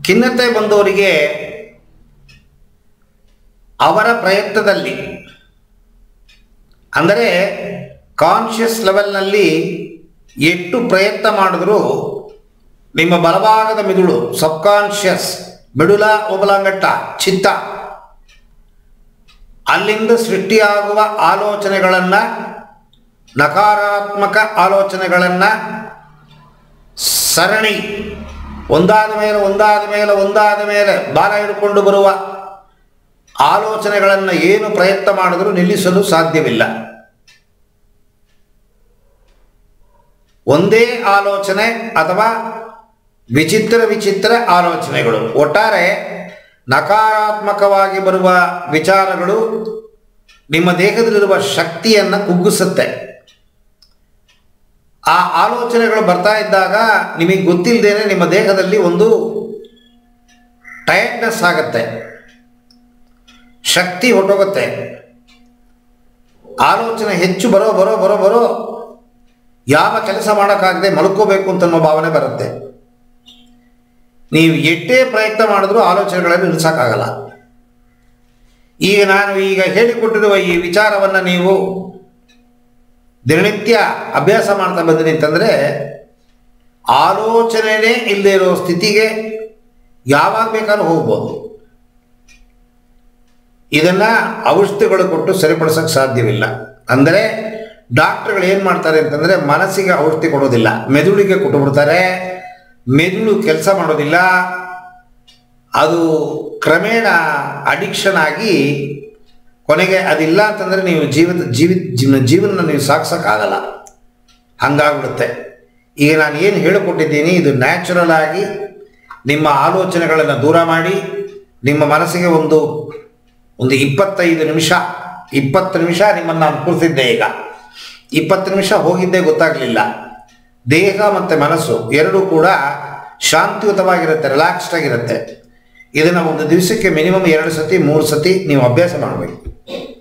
ಖಿನ್ನತೆ ಬಂದವರಿಗೆ ಅವರ ಪ್ರಯತ್ನದಲ್ಲಿ ಅಂದರೆ ಕಾನ್ಷಿಯಸ್ ಲೆವೆಲ್ನಲ್ಲಿ ಎಷ್ಟು ಪ್ರಯತ್ನ ಮಾಡಿದ್ರೂ ನಿಮ್ಮ ಬಲಭಾಗದ ಮಿದುಳು ಸಬ್ಕಾನ್ಷಿಯಸ್ ಮಿಡುಲ ಒಬಲಾಂಗಟ್ಟ ಚಿತ್ತ ಅಲ್ಲಿಂದ ಸೃಷ್ಟಿಯಾಗುವ ಆಲೋಚನೆಗಳನ್ನು ನಕಾರಾತ್ಮಕ ಆಲೋಚನೆಗಳನ್ನು ಸರಣಿ ಒಂದಾದ ಮೇಲೆ ಒಂದಾದ ಮೇಲೆ ಒಂದಾದ ಮೇಲೆ ಬಾಲ ಹಿಡ್ಕೊಂಡು ಬರುವ ಆಲೋಚನೆಗಳನ್ನು ಏನು ಪ್ರಯತ್ನ ಮಾಡಿದರೂ ನಿಲ್ಲಿಸಲು ಸಾಧ್ಯವಿಲ್ಲ ಒಂದೇ ಆಲೋಚನೆ ಅಥವಾ ವಿಚಿತ್ರ ವಿಚಿತ್ರ ಆಲೋಚನೆಗಳು ಒಟ್ಟಾರೆ ನಕಾರಾತ್ಮಕವಾಗಿ ಬರುವ ವಿಚಾರಗಳು ನಿಮ್ಮ ದೇಹದಲ್ಲಿರುವ ಶಕ್ತಿಯನ್ನು ಕುಗ್ಗಿಸುತ್ತೆ ಆ ಆಲೋಚನೆಗಳು ಬರ್ತಾ ಇದ್ದಾಗ ನಿಮಗೆ ಗೊತ್ತಿಲ್ಲದೇನೆ ನಿಮ್ಮ ದೇಹದಲ್ಲಿ ಒಂದು ಟಯರ್ಡ್ನೆಸ್ ಆಗುತ್ತೆ ಶಕ್ತಿ ಹೊಟ್ಟೋಗುತ್ತೆ ಆಲೋಚನೆ ಹೆಚ್ಚು ಬರೋ ಬರೋ ಬರೋ ಬರೋ ಯಾವ ಕೆಲಸ ಮಾಡೋಕ್ಕಾಗದೆ ಮಲ್ಕೋಬೇಕು ಅಂತ ಅನ್ನೋ ಭಾವನೆ ಬರುತ್ತೆ ನೀವು ಎಷ್ಟೇ ಪ್ರಯತ್ನ ಮಾಡಿದ್ರೂ ಆಲೋಚನೆಗಳನ್ನು ನಿಲ್ಲಿಸೋಕ್ಕಾಗಲ್ಲ ಈಗ ನಾನು ಈಗ ಹೇಳಿಕೊಟ್ಟಿರುವ ಈ ವಿಚಾರವನ್ನು ನೀವು ದಿನನಿತ್ಯ ಅಭ್ಯಾಸ ಮಾಡ್ತಾ ಬಂದಿರಿ ಅಂತಂದರೆ ಆಲೋಚನೆನೇ ಇಲ್ಲದೆ ಇರೋ ಸ್ಥಿತಿಗೆ ಯಾವಾಗ ಬೇಕಾದ್ರೂ ಹೋಗ್ಬೋದು ಇದನ್ನು ಔಷಧಿಗಳು ಕೊಟ್ಟು ಸರಿಪಡಿಸೋಕ್ಕೆ ಸಾಧ್ಯವಿಲ್ಲ ಅಂದರೆ ಡಾಕ್ಟ್ರುಗಳು ಏನು ಮಾಡ್ತಾರೆ ಅಂತಂದರೆ ಮನಸ್ಸಿಗೆ ಔಷಧಿ ಕೊಡೋದಿಲ್ಲ ಮೆದುಳಿಗೆ ಕೊಟ್ಟುಬಿಡ್ತಾರೆ ಮೆದುಳು ಕೆಲಸ ಮಾಡೋದಿಲ್ಲ ಅದು ಕ್ರಮೇಣ ಅಡಿಕ್ಷನ್ ಆಗಿ ಕೊನೆಗೆ ಅದಿಲ್ಲ ಅಂತಂದರೆ ನೀವು ಜೀವಿತ ಜೀವಿ ಜೀವನ ಜೀವನ ನೀವು ಸಾಗಿಸೋಕ್ಕಾಗಲ್ಲ ಹಂಗಾಗ್ಬಿಡುತ್ತೆ ಈಗ ನಾನು ಏನು ಹೇಳಿಕೊಟ್ಟಿದ್ದೀನಿ ಇದು ನ್ಯಾಚುರಲ್ ಆಗಿ ನಿಮ್ಮ ಆಲೋಚನೆಗಳನ್ನು ದೂರ ಮಾಡಿ ನಿಮ್ಮ ಮನಸ್ಸಿಗೆ ಒಂದು ಒಂದು ಇಪ್ಪತ್ತೈದು ನಿಮಿಷ ಇಪ್ಪತ್ತು ನಿಮಿಷ ನಿಮ್ಮನ್ನು ನಾನು ಕೂರಿಸಿದ್ದೆ ಈಗ ಇಪ್ಪತ್ತು ನಿಮಿಷ ಹೋಗಿದ್ದೇ ಗೊತ್ತಾಗಲಿಲ್ಲ ದೇಹ ಮತ್ತು ಮನಸ್ಸು ಎರಡೂ ಕೂಡ ಶಾಂತಿಯುತವಾಗಿರುತ್ತೆ ರಿಲ್ಯಾಕ್ಸ್ಡ್ ಆಗಿರುತ್ತೆ ಇದನ್ನು ಒಂದು ದಿವಸಕ್ಕೆ ಮಿನಿಮಮ್ ಎರಡು ಸತಿ ಮೂರು ಸತಿ ನೀವು ಅಭ್ಯಾಸ ಮಾಡಬೇಕು